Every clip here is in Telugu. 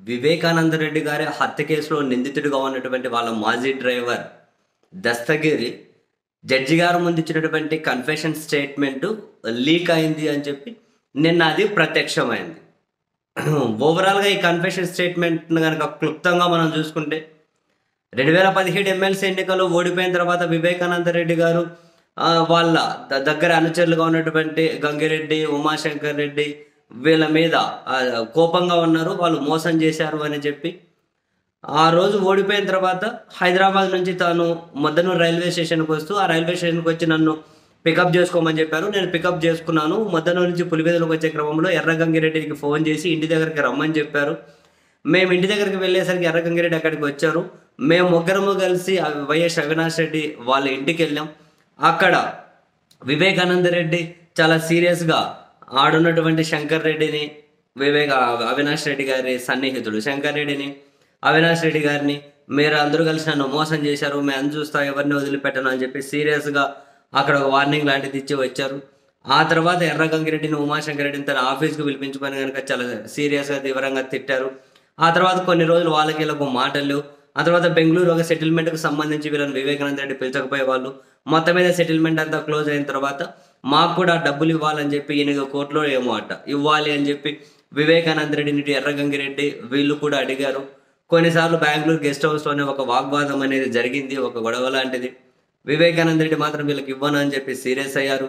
వివేకానంద రెడ్డి గారి హత్య కేసులో నిందితుడిగా ఉన్నటువంటి వాళ్ళ మాజీ డ్రైవర్ దస్తగిరి జడ్జి గారు ముందు ఇచ్చినటువంటి కన్ఫెషన్ స్టేట్మెంట్ లీక్ అయింది అని చెప్పి నిన్న అది ప్రత్యక్షమైంది ఓవరాల్గా ఈ కన్ఫెషన్ స్టేట్మెంట్ కనుక క్లుప్తంగా మనం చూసుకుంటే రెండు వేల పదిహేడు ఎమ్మెల్సీ ఎన్నికల్లో ఓడిపోయిన తర్వాత వివేకానంద రెడ్డి గారు ఆ, వాళ్ళ ద- దగ్గర అనుచరులుగా ఉన్నటువంటి గంగిరెడ్డి ఉమాశంకర్ రెడ్డి వీళ్ళ మీద ఆ, కోపంగా ఉన్నారు వాళ్ళు మోసం చేశారు అని చెప్పి ఆ రోజు ఓడిపోయిన తర్వాత హైదరాబాద్ నుంచి తాను మద్దనూరు రైల్వే స్టేషన్కి వస్తూ ఆ రైల్వే స్టేషన్కి వచ్చి నన్ను పికప్ చేసుకోమని చెప్పారు నేను పికప్ చేసుకున్నాను మద్దనూరు నుంచి పులివెదులకు వచ్చే క్రమంలో ఎర్రగంగిరెడ్డికి ఫోన్ చేసి ఇంటి దగ్గరికి రమ్మని చెప్పారు మేము ఇంటి దగ్గరికి వెళ్ళేసరికి ఎర్రగంగిరెడ్డి అక్కడికి వచ్చారు మేము ముగ్గురము కలిసి ఆ వైఎస్ అవినాష్ రెడ్డి వాళ్ళ ఇంటికి వెళ్ళాం అక్కడ వివేకానంద రెడ్డి చాలా సీరియస్గా ఆడున్నటువంటి శంకర్ రెడ్డిని వివేక అవినాష్ రెడ్డి గారి సన్నిహితుడు శంకర్ రెడ్డిని అవినాష్ రెడ్డి గారిని మీరు అందరూ కలిసి నన్ను మోసం చేశారు మేము అని చూస్తా ఎవరిని వదిలిపెట్టను అని చెప్పి సీరియస్గా అక్కడ ఒక వార్నింగ్ లాంటిది ఇచ్చి వచ్చారు ఆ తర్వాత ఎర్రగంగిరెడ్డిని ఉమాశంకర్ రెడ్డిని తన ఆఫీస్కి పిలిపించుకొని కనుక చాలా సీరియస్గా తీవ్రంగా తిట్టారు ఆ తర్వాత కొన్ని రోజులు వాళ్ళకి వీళ్ళకు మాటలు ఆ తర్వాత బెంగళూరు ఒక సెటిల్మెంట్కి సంబంధించి వీళ్ళని వివేకానంద రెడ్డి పిలిచకపోయే వాళ్ళు మొత్తం మీద సెటిల్మెంట్ అంతా క్లోజ్ అయిన తర్వాత మాకు కూడా డబ్బులు ఇవ్వాలని చెప్పి ఎనిమిది కోట్లు ఏమో అట ఇవ్వాలి అని చెప్పి వివేకానంద రెడ్డి నుండి ఎర్రగంగిరెడ్డి వీళ్ళు కూడా అడిగారు కొన్నిసార్లు బెంగళూరు గెస్ట్ హౌస్లోనే ఒక వాగ్వాదం అనేది జరిగింది ఒక గొడవ లాంటిది వివేకానంద రెడ్డి మాత్రం వీళ్ళకి ఇవ్వను అని చెప్పి సీరియస్ అయ్యారు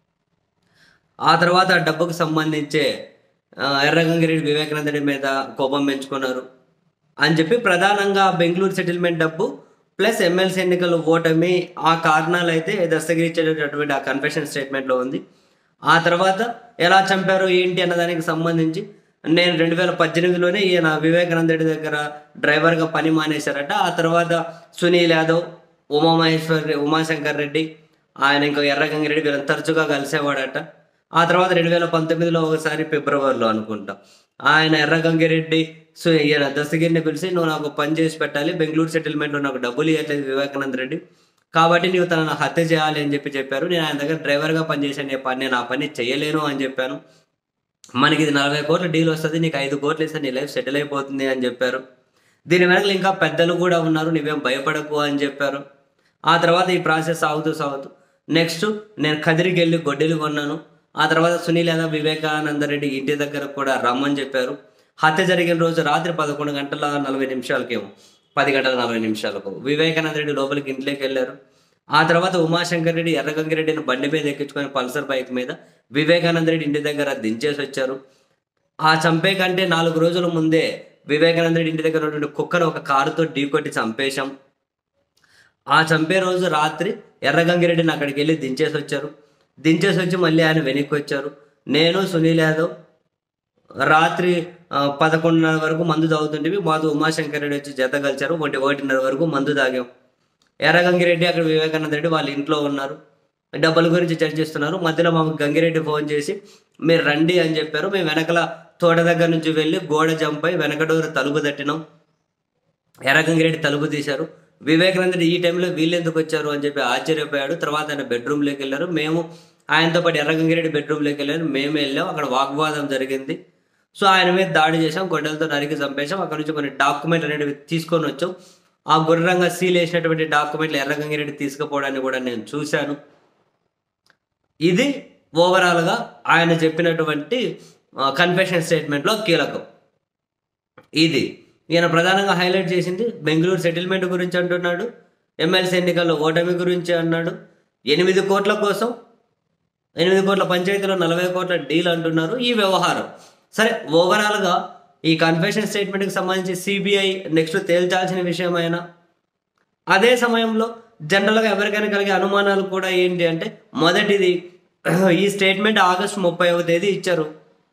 ఆ తర్వాత ఆ డబ్బుకు సంబంధించే ఆ, ఎర్రగంగిరెడ్డి వివేకానంద రెడ్డి మీద కోపం పెంచుకున్నారు అని చెప్పి ప్రధానంగా బెంగళూరు సెటిల్మెంట్ డబ్బు ప్లస్ ఎమ్మెల్సీ ఎన్నికలు ఓటమి ఆ కారణాలు అయితే దస్తగిరించేటటువంటి ఆ కన్ఫెషన్ స్టేట్మెంట్లో ఉంది ఆ తర్వాత ఎలా చంపారు ఏంటి అన్న దానికి సంబంధించి నేను రెండు వేల పద్దెనిమిదిలోనే ఈయన వివేకానంద రెడ్డి దగ్గర డ్రైవర్గా పని మానేశారట ఆ తర్వాత సునీల్ యాదవ్ ఉమామహేశ్వర్ రె- ఉమాశంకర్ రెడ్డి ఆయన ఇంకా ఎర్రగంగిరెడ్డి వీళ్ళని తరచుగా కలిసేవాడట ఆ తర్వాత రెండు వేల పంతొమ్మిదిలో ఒకసారి ఫిబ్రవరిలో అనుకుంటా ఆయన ఎర్రగంగిరెడ్డి సో ఈయన దస్తగిరిని పిలిచి నువ్వు నాకు పని చేసి పెట్టాలి బెంగళూరు సెటిల్మెంట్లో నాకు డబ్బులు ఇవ్వట్లేదు వివేకానంద రెడ్డి కాబట్టి నీవు తనను హత్య చేయాలి అని చెప్పి చెప్పారు నేను ఆయన దగ్గర డ్రైవర్గా పనిచేసాను ఈ పని నేను ఆ పని చేయలేను అని చెప్పాను మనకి ఇది నలభై కోట్ల డీల్ వస్తుంది నీకు ఐదు కోట్లు ఇస్తే నీ లైఫ్ సెటిల్ అయిపోతుంది అని చెప్పారు దీని వెనకలు ఇంకా పెద్దలు కూడా ఉన్నారు నువ్వేం భయపడకు అని చెప్పారు ఆ తర్వాత ఈ ప్రాసెస్ సాగుతూ సాగుతూ నెక్స్ట్ నేను కదిరికి వెళ్ళి గొడ్డెలు కొన్నాను ఆ తర్వాత సునీల్ యాదవ్ వివేకానంద రెడ్డి ఇంటి దగ్గర కూడా రమ్మని చెప్పారు హత్య జరిగిన రోజు రాత్రి పదకొండు గంటల నలభై నిమిషాలకేమో పది గంటల నలభై నిమిషాలకు వివేకానంద రెడ్డి లోపలికి ఇంట్లోకి వెళ్ళారు ఆ తర్వాత ఉమాశంకర్ రెడ్డి ఎర్రగంగిరెడ్డిని బండి మీద ఎక్కించుకొని పల్సర్ బైక్ మీద వివేకానంద రెడ్డి ఇంటి దగ్గర దించేసి వచ్చారు ఆ చంపే కంటే నాలుగు రోజుల ముందే వివేకానంద రెడ్డి ఇంటి దగ్గర ఉన్నటువంటి కుక్కను ఒక కారుతో ఢీకొట్టి చంపేశాం ఆ చంపే రోజు రాత్రి ఎర్రగంగిరెడ్డిని అక్కడికి వెళ్ళి దించేసి వచ్చారు దించేసి వచ్చి మళ్ళీ ఆయన వెనక్కి వచ్చారు నేను సునీల్ యాదవ్ రాత్రి ఆ, పదకొండున్నర వరకు మందు తాగుతుంటే మాతో ఉమాశంకర్ రెడ్డి వచ్చి జత కలిచారు ఒకటి ఒకటిన్నర వరకు మందు తాగాం ఎర్రగంగిరెడ్డి అక్కడ వివేకానంద రెడ్డి వాళ్ళ ఇంట్లో ఉన్నారు డబ్బుల గురించి చర్చిస్తున్నారు మధ్యలో మాకు గంగిరెడ్డి ఫోన్ చేసి మీరు రండి అని చెప్పారు మేము వెనకల తోట దగ్గర నుంచి వెళ్ళి గోడ జంపై వెనకడోరు తలుపు తట్టినాం ఎర్రగంగిరెడ్డి తలుపు తీశారు వివేకానంద రెడ్డి ఈ టైంలో వీళ్ళు ఎందుకు వచ్చారు అని చెప్పి ఆశ్చర్యపోయాడు తర్వాత ఆయన బెడ్రూమ్లోకి వెళ్ళారు మేము ఆయనతో పాటు ఎర్రగంగిరెడ్డి బెడ్రూమ్లోకి వెళ్ళారు మేము వెళ్ళాం అక్కడ వాగ్వాదం జరిగింది సో ఆయన మీద దాడి చేసాం గొడ్డలతో నరికి చంపేశాం అక్కడ నుంచి కొన్ని డాక్యుమెంట్ అనేవి తీసుకొని వచ్చాం ఆ గుర్రంగా సీల్ వేసినటువంటి డాక్యుమెంట్లు ఎర్రగంగిరెడ్డి తీసుకుపోవడాన్ని కూడా నేను చూశాను ఇది ఓవరాల్గా ఆయన చెప్పినటువంటి కన్ఫెషన్ స్టేట్మెంట్లో కీలకం ఇది ఈయన ప్రధానంగా హైలైట్ చేసింది బెంగళూరు సెటిల్మెంట్ గురించి అంటున్నాడు ఎమ్మెల్సీ ఎన్నికల్లో ఓటమి గురించి అన్నాడు ఎనిమిది కోట్ల కోసం ఎనిమిది కోట్ల పంచాయతీలో నలభై కోట్ల డీల్ అంటున్నారు ఈ వ్యవహారం సరే ఓవరాల్గా ఈ కన్ఫెషన్ స్టేట్మెంట్కి సంబంధించి సిబిఐ నెక్స్ట్ తేల్చాల్సిన విషయమైనా అదే సమయంలో జనరల్గా ఎవరికైనా కలిగే అనుమానాలు కూడా ఏంటి అంటే మొదటిది ఈ స్టేట్మెంట్ ఆగస్టు ముప్పైవ తేదీ ఇచ్చారు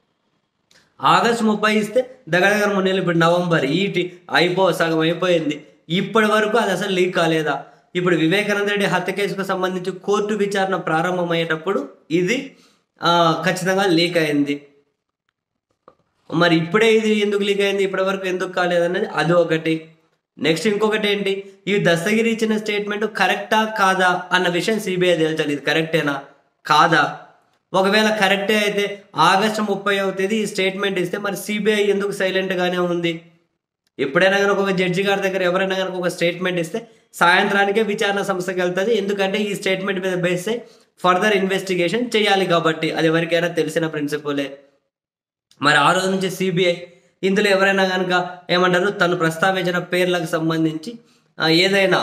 ఆగస్టు ముప్పై ఇస్తే దగ్గర దగ్గర మూడు నెలలు ఇప్పుడు నవంబర్ ఈ టి- అయిపో సగం అయిపోయింది ఇప్పటి వరకు అది అసలు లీక్ కాలేదా ఇప్పుడు వివేకానంద రెడ్డి హత్య కేసుకు సంబంధించి కోర్టు విచారణ ప్రారంభమయ్యేటప్పుడు ఇది ఆ, ఖచ్చితంగా లీక్ అయింది మరి ఇప్పుడే ఇది ఎందుకు లీక్ అయింది ఇప్పటి వరకు ఎందుకు కాలేదన్నది అది ఒకటి నెక్స్ట్ ఇంకొకటి ఏంటి ఈ దస్తగిరి ఇచ్చిన స్టేట్మెంట్ కరెక్టా కాదా అన్న విషయం సిబిఐ తేల్చాలి ఇది కరెక్టేనా కాదా ఒకవేళ కరెక్టే అయితే ఆగస్టు ముప్పై తేదీ ఈ స్టేట్మెంట్ ఇస్తే మరి సిబిఐ ఎందుకు సైలెంట్గానే ఉంది ఎప్పుడైనా కనుక ఒక జడ్జి గారి దగ్గర ఎవరైనా కనుక ఒక స్టేట్మెంట్ ఇస్తే సాయంత్రానికే విచారణ సంస్థకి వెళ్తుంది ఎందుకంటే ఈ స్టేట్మెంట్ మీద బేస్ ఫర్దర్ ఇన్వెస్టిగేషన్ చేయాలి కాబట్టి అది ఎవరికైనా తెలిసిన ప్రిన్సిపలే మరి ఆ రోజు నుంచి సిబిఐ ఇందులో ఎవరైనా కనుక ఏమంటారు తను ప్రస్తావించిన పేర్లకు సంబంధించి ఆ, ఏదైనా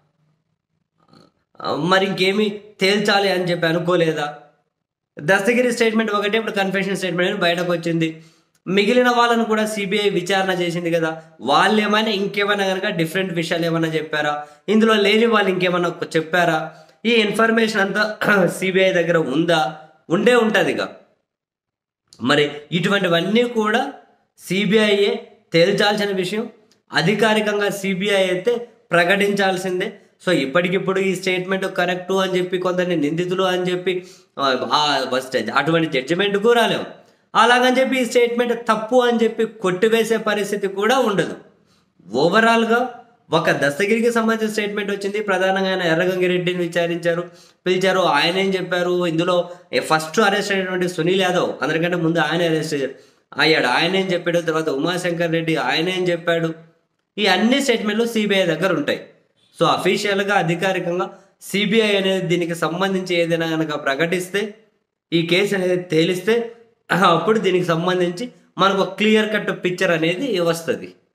ఆ, మరి ఇంకేమి తేల్చాలి అని చెప్పి అనుకోలేదా దస్తగిరి స్టేట్మెంట్ ఒకటే ఇప్పుడు కన్ఫెషన్ స్టేట్మెంట్ అని బయటకు వచ్చింది మిగిలిన వాళ్ళను కూడా సిబిఐ విచారణ చేసింది కదా వాళ్ళు ఏమైనా ఇంకేమైనా కనుక డిఫరెంట్ విషయాలు ఏమైనా చెప్పారా ఇందులో లేని వాళ్ళు ఇంకేమైనా చెప్పారా ఈ ఇన్ఫర్మేషన్ అంతా సిబిఐ దగ్గర ఉందా ఉండే ఉంటుంది ఇక మరి ఇటువంటివన్నీ కూడా సిబిఐఏ తేల్చాల్సిన విషయం అధికారికంగా సిబిఐ అయితే ప్రకటించాల్సిందే సో ఇప్పటికిప్పుడు ఈ స్టేట్మెంట్ కరెక్టు అని చెప్పి కొందరిని నిందితులు అని చెప్పి ఆ, ఆ, ఫస్ట్ అటువంటి జడ్జిమెంట్కు రాలేము అలాగని చెప్పి ఈ స్టేట్మెంట్ తప్పు అని చెప్పి కొట్టివేసే పరిస్థితి కూడా ఉండదు ఓవరాల్గా ఒక దస్తగిరికి సంబంధించిన స్టేట్మెంట్ వచ్చింది ప్రధానంగా ఆయన ఎర్రగంగిరెడ్డిని విచారించారు పిలిచారు ఆయన ఏం చెప్పారు ఇందులో ఫస్ట్ అరెస్ట్ అయినటువంటి సునీల్ యాదవ్ అందరికంటే ముందు ఆయన అరెస్ట్ అయ్యాడు ఆయన ఏం చెప్పాడు తర్వాత ఉమాశంకర్ రెడ్డి ఆయన ఏం చెప్పాడు ఈ అన్ని స్టేట్మెంట్లు సిబిఐ దగ్గర ఉంటాయి సో అఫీషియల్గా అధికారికంగా సిబిఐ అనేది దీనికి సంబంధించి ఏదైనా కనుక ప్రకటిస్తే ఈ కేసు అనేది తేలిస్తే అప్పుడు దీనికి సంబంధించి మనకు క్లియర్ కట్ పిక్చర్ అనేది వస్తుంది